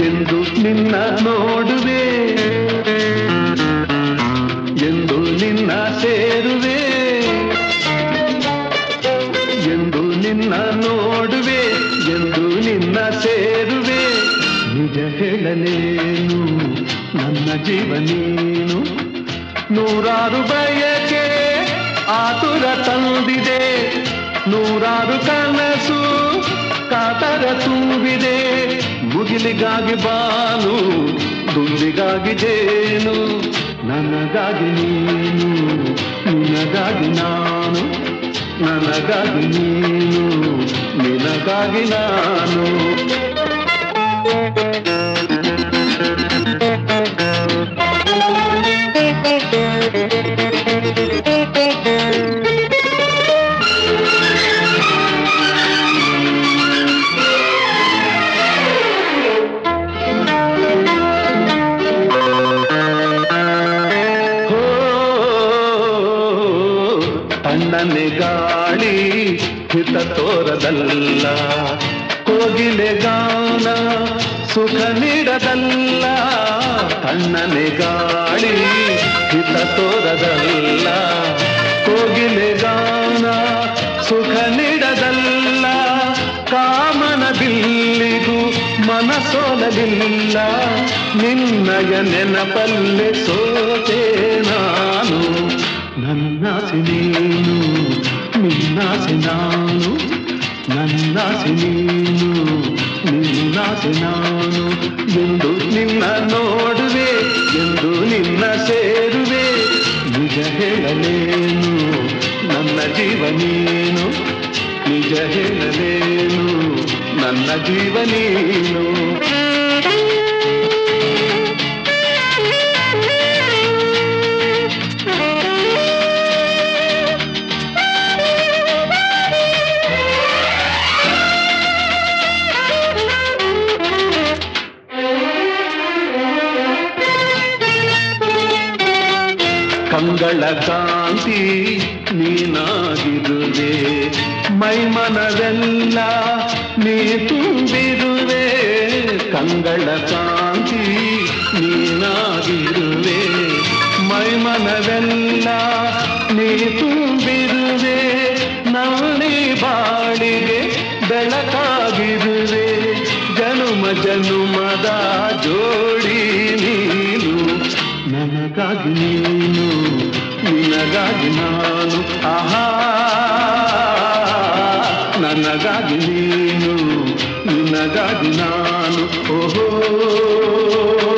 ಎಂದು ನಿನ್ನ ನೋಡುವೆ ಎಂದು ನಿನ್ನ ಸೇರುವೆ ಎಂದು ನಿನ್ನ ನೋಡುವೆ ಎಂದು ನಿನ್ನ ಸೇರುವೆ ನಿಜ ಹೇಳಲೇನು ನನ್ನ ಜೀವ ನೀನು ನೂರಾರು ಬಯಕೆ ಆತುರ ತಂದಿದೆ ನೂರಾರು ಕನಸು ಕಾತರ ತುಂಬಿದೆ ಮುಗಿಲಿಗಾಗಿ ಬಾನು ದುಂಬಿಗಾಗಿ ಜೇನು ನನಗಾಗಿ ನೀನು ನಿನಗಾಗಿ ನಾನು ನನಗಾಗಿ ನೀನು ನಿನಗಾಗಿ ನಾನು ಹೋ ತಣ್ಣನೆ ಗಾಳಿ ಹಿತ ತೋರದಲ್ಲ ಕೋಗಿಲೆ ಗಾನ ಸುಖ ನೀಡದಲ್ಲ ತಣ್ಣನೆ ಗಾಳಿ ಹಿತ ತೋರದಲ್ಲ ಕೋಗಿಲೆ ಗಾನ ಸುಖ ನೀಡದಲ್ಲ ಕಾಮನ ಬಿಲ್ಲಿಗೂ ಮನಸೋಲಲಿಲ್ಲ ನಿನ್ನಯ ನೆನಪಲ್ಲೆ ಸೋತೆ ನಾನು ನನ್ನಾಸೆ ನೀನು ನಿನ್ನಾಸೆ ನಾನು ನನ್ನಾಸೆ ನೀನು ನಿನ್ನಾಸೆ ನಾನು ಎಂದು ನಿನ್ನ ನೋಡುವೆ ಎಂದು ನಿನ್ನ ಸೇರುವೆ ನಿಜ ಹೇಳಲೇನು ನನ್ನ ಜೀವ ನೀನು ನಿಜ ಹೇಳಲೇನು ನನ್ನ ಜೀವ ನೀನು ಕಂಗಳ ಕಾಂತಿ ನೀನಾಗಿರುವೆ ಮೈಮನವೆಲ್ಲ ನೀ ತುಂಬಿರುವೆ ಕಂಗಳ ಕಾಂತಿ ನೀನಾಗಿರುವೆ ಮೈಮನವೆಲ್ಲ ನೀ ತುಂಬಿರುವೆ ನಾನೇ ಬಾಳಿಗೆ ಬೆಳಕಾಗಿರುವೆ ಜನುಮ ಜನುಮದ ಜೋಡಿ ನೀನು ನನಗಾಗಿ ನೀನು ನಿನಗಾಗಿ ನಾನು ಆಹಾ ನನಗಾಗಿ ನೀನು ನಿನಗಾಗಿ ನಾನು ಓಹೋ